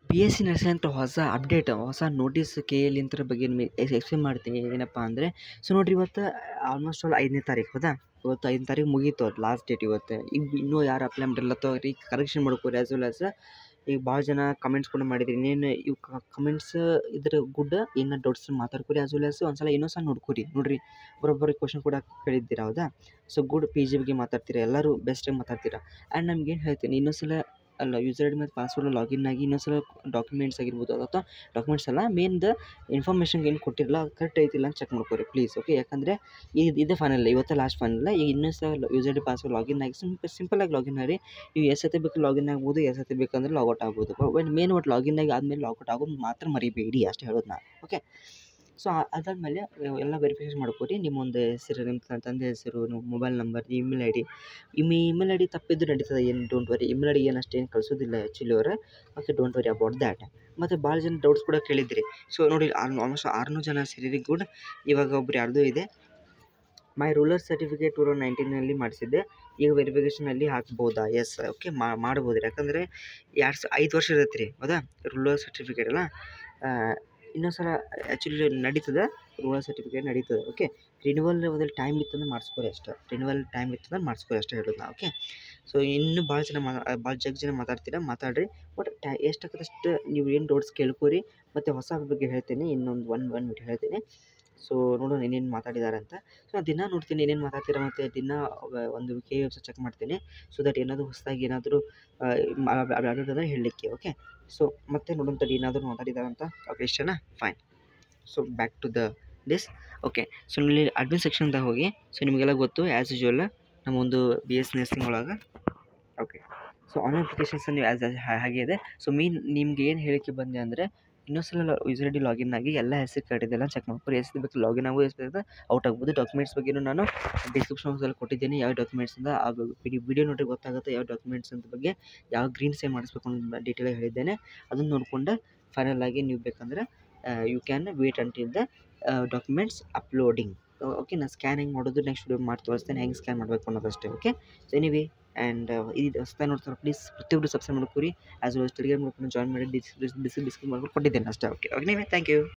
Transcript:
P S C nursing ಹೊಸ update ಹೊಸ notice K L ಇಂತ್ರ ಬಗ್ಗೆ ಎಕ್ಸ್ಪ್ಲೇನ್ ಮಾಡ್ತೀನಿ ಏನಪ್ಪ ಅಂದರೆ ಸೊ ನೋಡಿರಿ ಇವತ್ತು ಆಲ್ಮೋಸ್ಟ್ ಆಲ್ ಐದನೇ ತಾರೀಕು ಹೌದಾ ಇವತ್ತು ಐದನೇ ತಾರೀಕು ಮುಗೀತು ಅದು ಲಾಸ್ಟ್ ಡೇಟ್ ಇವತ್ತು ಈಗ ಇನ್ನೂ ಯಾರು ಅಪ್ಲೈ ಮಾಡಿರಲ್ಲ ರೀ ಕರೆಕ್ಷನ್ ಮಾಡ್ಕೋರಿ ಆ್ಯಸ್ ವೆಲ್ ಆಸ್ ಈಗ ಭಾಳ ಜನ ಕಮೆಂಟ್ಸ್ ಕೂಡ ಮಾಡಿದ್ರಿ ಇನ್ನೇನು ಇವು ಕಮೆಂಟ್ಸ್ ಇದ್ರ ಗುಡ್ ಏನು ಡೌಟ್ಸ್ ಮಾತಾಡ್ಕೊರಿ ಆ್ಯಸ್ ವೆಲ್ ಆಸ್ ಒಂದ್ಸಲ ಇನ್ನೊಂದು ಸಲ ನೋಡ್ಕೊರಿ ನೋಡಿರಿ ಬರೋಬ್ಬರಿ ಕ್ವಶನ್ ಕೂಡ ಕೇಳಿದ್ದೀರಾ ಹೌದಾ ಸೊ ಗುಡ್ ಪಿ ಜಿ ಬಗ್ಗೆ ಮಾತಾಡ್ತೀರಾ ಎಲ್ಲರೂ ಬೆಸ್ಟಾಗಿ ಮಾತಾಡ್ತೀರಾ ಆ್ಯಂಡ್ ನಮ್ಗೆ ಏನು ಹೇಳ್ತೀನಿ ಇನ್ನೊಂದು ಸಲ ಅಲ್ಲ ಯೂಸರ್ ಐ ಡಿ ಮತ್ತು ಪಾಸ್ವರ್ಡ್ ಲಾಗಿನ್ ಆಗಿ ಇನ್ನೊಂದು ಸಲ ಡಾಕ್ಯುಮೆಂಟ್ಸ್ ಆಗಿರ್ಬೋದು ಅಥವಾ ಡಾಕ್ಯುಮೆಂಟ್ಸ್ ಅಲ್ಲ ಮೇನ್ದ ಇನ್ಫಾರ್ಮೇಷನ್ ಏನು ಕೊಟ್ಟಿರಲ್ಲ ಅದು ಕರೆಕ್ಟ್ ಐತಿಲ್ಲ ಅಂತ ಚೆಕ್ ಮಾಡ್ಕೊರಿ ಪ್ಲೀಸ್ ಓಕೆ ಯಾಕಂದರೆ ಇದು ಇದೇ ಫೈನಲ್ ಇವತ್ತು ಲಾಸ್ಟ್ ಫೈನಲ್ ಈಗ ಇನ್ನೊಂದು ಸಲ user I D password login ಆಗಿ ಸಿಂಪಲ್ ಸಿಂಪಲಾಗಿ ಲಾಗಿನ್ ಆಗಿ ನೀವು ಎಷ್ಟು ಸತಿ ಬೇಕು ಲಾಗಿನ್ ಆಗ್ಬೋದು ಎಷ್ಟು ಸತಿ ಬೇಕಂದ್ರೆ ಲಾಗೌಟ್ ಆಗ್ಬೋದು ಬಟ್ ಮೇನ್ ಒಟ್ಟು ಲಾಗಿನ್ ಆಗಿ ಆದಮೇಲೆ ಲಾಗೌಟ್ ಆಗೋದು ಮಾತ್ರ ಮರಿಬೇಡಿ ಅಷ್ಟೇ ಹೇಳೋದು ನಾ ಓಕೆ ಸೊ ಅದಾದಮೇಲೆ ಎಲ್ಲ ವೆರಿಫಿಕೇಷನ್ ಮಾಡ್ಕೊರಿ ನಿಮ್ಮೊಂದು ಹೆಸರು ನಿಮ್ಮ ತಂದೆ ಹೆಸರು ನಿಮ್ಮ mobile number email I D ನಿಮ್ಮ ಇಮೇಲ್ ಐ ಡಿ ತಪ್ಪಿದ್ದು ನಡೀತದೆ ಏನು don't worry email I D ಏನು ಅಷ್ಟೇನು ಕಳಿಸೋದಿಲ್ಲ ಆ್ಯಕ್ಚುಲಿ ಅವರ okay don't worry about that ಮತ್ತು ಭಾಳ ಜನ ಡೌಟ್ಸ್ ಕೂಡ ಕೇಳಿದ್ರಿ ಸೊ ನೋಡಿ ಆಲ್ಮೋಸ್ಟ್ ಆರುನೂರು ಜನ ಸೇರಿರಿ ಗುಡ್ ಇವಾಗ ಒಬ್ರು ಯಾರ್ದೋ ಇದೆ my rural certificate two thousand ನೈನ್ಟೀನಲ್ಲಿ ಮಾಡಿಸಿದ್ದೆ ಈಗ ವೆರಿಫಿಕೇಷನಲ್ಲಿ ಹಾಕ್ಬೋದಾ ಎಸ್ ಓಕೆ ಮಾಡ್ಬೋದು ರೀ ಯಾಕಂದರೆ ಎರಡು ಸ ಐದು ವರ್ಷ ಇರತ್ತೆ ರೀ ಹೌದಾ ರೂಲರ್ ಸರ್ಟಿಫಿಕೇಟ್ ಅಲ್ಲ ಇನ್ನೊಂದು ಸಲ ಆ್ಯಕ್ಚುಲಿ ನಡೀತದೆ ರೂಲರ್ ಸರ್ಟಿಫಿಕೇಟ್ ನಡೀತದೆ ಓಕೆ ರಿನ್ಯೂವಲ್ ಅದ್ರಲ್ಲಿ ಟೈಮ್ ಇತ್ತಂದ್ರೆ ಮಾಡಿಸ್ಕೊರಿ ಅಷ್ಟೇ ರಿನ್ಯೂವಲ್ ಟೈಮ್ ಇತ್ತಂದ್ರೆ ಮಾಡಿಸ್ಕೊರಿ ಅಷ್ಟೇ ಹೇಳೋದು ನಾ ಓಕೆ ಸೊ ಇನ್ನೂ ಭಾಳ ಜನ ಮಾ ಭಾಳ ಜಗ್ ಜನ ಮಾತಾಡ್ತೀರಾ ಮಾತಾಡ್ರಿ ಬಟ್ ಟೈ ಎಷ್ಟಾಗತ್ತಷ್ಟು ನೀವು ಏನು ಡೌಟ್ಸ್ ಕೇಳ್ಕೊರಿ ಮತ್ತು ಹೊಸ ಬಗ್ಗೆ ಹೇಳ್ತೀನಿ ಇನ್ನೊಂದು ಒನ್ ಒನ್ ಮಿನಿಟ್ ಹೇಳ್ತೀನಿ ಸೊ ನೋಡೋಣ ಏನೇನು ಮಾತಾಡಿದ್ದಾರೆ ಅಂತ ಸೊ ನಾನು ದಿನ ನೋಡ್ತೀನಿ ಏನೇನು ಮಾತಾಡ್ತೀರಾ ಮತ್ತು ದಿನ ಒಂದು ಕೆ ವೆಬ್ಸೈಟ್ ಚೆಕ್ ಮಾಡ್ತೀನಿ ಸೊ ದಟ್ ಏನಾದರೂ ಹೊಸದಾಗಿ ಏನಾದರೂ ಅಂದರೆ ಹೇಳಲಿಕ್ಕೆ ಓಕೆ ಸೊ ಮತ್ತೆ ನೋಡೋಣ ತಡಿ ಏನಾದರೂ ಮಾತಾಡಿದ್ದಾರೆ ಅಂತ ಓಕೆ ಇಷ್ಟನಾ fine so back to the this okay so ಇಲ್ಲಿ ಅಡ್ಮಿನ್ ಸೆಕ್ಷನ್ದಾಗ ಹೋಗಿ ಸೊ ನಿಮಗೆಲ್ಲ ಗೊತ್ತು ಆ್ಯಸ್ ಯೂಶ್ವಲ್ ನಮ್ಮ ಒಂದು ಬಿ ಎಸ್ ನರ್ಸಿಂಗ್ ಒಳಗೆ ಓಕೆ ಸೊ ಆನ್ಲೈನ್ ಅಪ್ಲಿಕೇಶನ್ಸ್ ನೀವು ಆ್ಯಸ್ ಹಾಗೆ ಇದೆ ಸೊ ಮೀನ್ ನಿಮ್ಗೆ ಏನು ಹೇಳಿಕೆ ಬಂದೆ ಅಂದರೆ ಇನ್ನೊಂದು ಸಲ ಯೂಸರ್ ಐ ಡಿ ಲಾಗಿನ್ ಆಗಿ ಎಲ್ಲ ಹೆಸರು ಕಾರ್ಡಿದೆಲ್ಲ ಚೆಕ್ ಮಾಡ್ಕೊರಿ ಎಷ್ಟು ಬೇಕು ಲಾಗಿನ್ ಆಗೋ ಎಷ್ಟು ಬೇಕು ಔಟ್ ಆಗ್ಬೋದು ಡಾಕ್ಯುಮೆಂಟ್ಸ್ ಬಗ್ಗೆನೂ ನಾನು ಡಿಸ್ಕ್ರಿಪ್ಷನ್ ಬಾಕ್ಸಲ್ಲಿ ಕೊಟ್ಟಿದ್ದೀನಿ ಯಾವ ಡಾಕ್ಯುಮೆಂಟ್ಸ್ ಅಂತ ಆ ವಿಡಿಯೋ ನೋಡಿ ಗೊತ್ತಾಗುತ್ತೆ ಯಾವ ಡಾಕ್ಯುಮೆಂಟ್ಸ್ ಅಂತ ಬಗ್ಗೆ ಯಾವ ಗ್ರೀನ್ ಸೇವ್ ಮಾಡಿಸ್ಬೇಕು ಅನ್ನೋದು ಡೀಟೇಲಾಗಿ ಹೇಳಿದ್ದೇನೆ ಅದನ್ನು ನೋಡಿಕೊಂಡು ಫೈನಲ್ ಆಗಿ ನೀವು ಬೇಕಂದ್ರೆ you can wait until the documents uploading okay ನಾನು ಸ್ಕ್ಯಾನ್ ಹೆಂಗೆ ಮಾಡೋದು ನೆಕ್ಸ್ಟ್ ವಿಡಿಯೋ ಮಾಡಿ ತೋರಿಸ್ತೇನೆ ಹೆಂಗೆ ಸ್ಕ್ಯಾನ್ ಮಾಡಬೇಕು ಅನ್ನೋದಷ್ಟೇ ಓಕೆ ಸೊ ಎನಿವೆ ಆ್ಯಂಡ್ ಇದು ಹೊಸ್ದಾಗಿ ನೋಡ್ತಾರೆ ಪ್ಲೀಸ್ ಪ್ರತಿಯೊಬ್ಬರು ಸಬ್ಸ್ಕ್ರೈಬ್ ಮಾಡ್ಕೊರಿ ಆ್ಯಸ್ ವೆಲ್ ಟೆಲಿಗ್ರಾಮ್ ಗ್ರೂಪ್ನ ಜಾಯ್ನ್ ಮಾಡಿ ಡಿಸ್ ಡಿಸ್ ಡಿಸ್ ಡಿಸ್ಕಸ್ ಮಾಡ್ಕೊಂಡು ಕೊಟ್ಟಿದ್ದೇನೆ ಅಷ್ಟೇ ಓಕೆ ಓಕೆ ನೀವೇ ಥ್ಯಾಂಕ್ ಯು